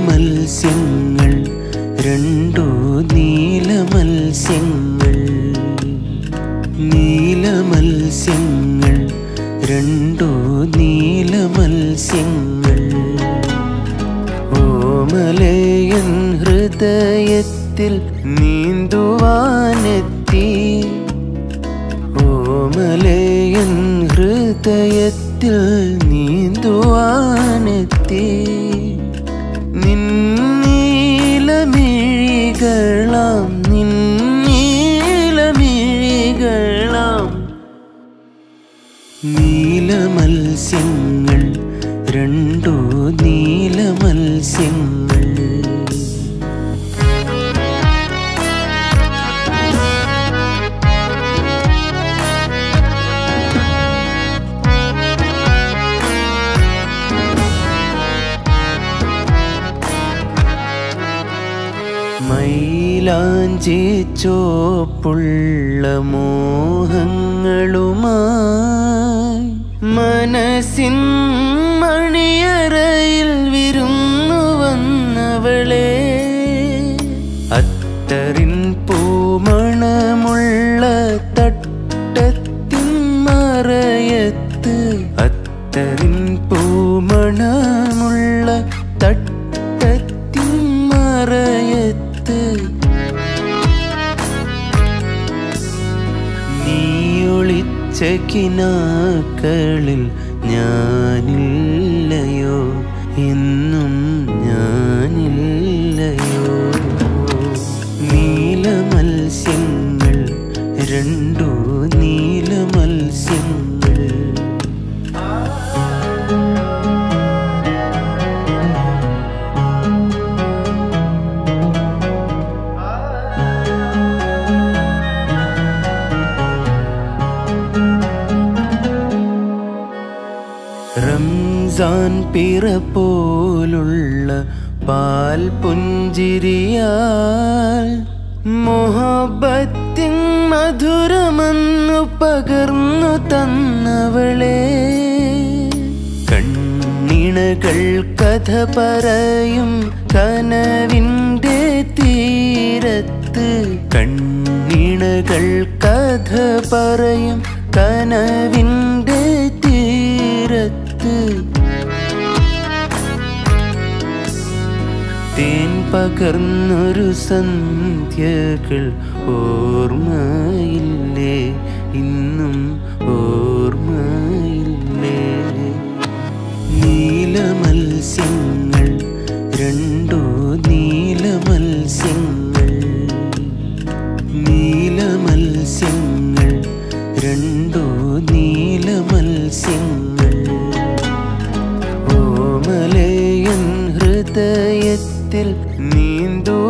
മത്സ്യങ്ങൾ രണ്ടു നീല മത്സ്യങ്ങൾ നീല മത്സ്യങ്ങൾ രണ്ടു നീല മത്സ്യങ്ങൾ ഓമലയൻ ഹൃദയത്തിൽ നീന്തുവാനെത്തി ഓമലയൻ ഹൃദയത്തിൽ നീന്തുവാനെത്തി നിന്നീലമിഴികളാം നിന്നീലമിഴികളാം നീല മത്സ്യങ്ങൾ രണ്ടു നീല മത്സ്യങ്ങൾ മൈലാഞ്ചി ചോപ്പുള്ള മോഹങ്ങളുമായി മനസ്സിൻ മണിയറയിൽ വിരുന്നു വന്നവളെ അത്തറിൻ പൂമണമുള്ള തട്ടത്തിൻ മറയത്ത് അത്തറിൻ പൂമണമുള്ള തട്ടത്തിൻ മറയത്ത് നീയൊളിച്ച കിനാക്കളിൽ ഞാനില്ലയോ എന്നും ഞാനില്ലയോ നീല മത്സ്യങ്ങൾ രണ്ടു നീല മത്സ്യങ്ങൾ റംസാൻ പിറ പോലുള്ള പാൽ പുഞ്ചിരിയാൽ മൊഹബത്തിൻ മധുരമെന്നു പകർന്നു തന്നവളെ കണ്ണിണകൾ കഥ പറയും കനവിൻ്റെ തീരത്ത് കണ്ണിണകൾ കഥ പറയും കനവിൻ്റെ തീരത്ത് തേൻ പകർന്നൊരു സന്ധ്യകൾ ഓർമ്മയില്ലേ ഇന്നും ഓർമ്മയില്ലേ നീല മത്സ്യങ്ങൾ രണ്ടു നീല മത്സ്യങ്ങൾ നീല മത്സ്യങ്ങൾ രണ്ടു നീല മത്സ്യങ്ങൾ ഓമലയൻ ഹൃദയത്തിൽ നീന്തു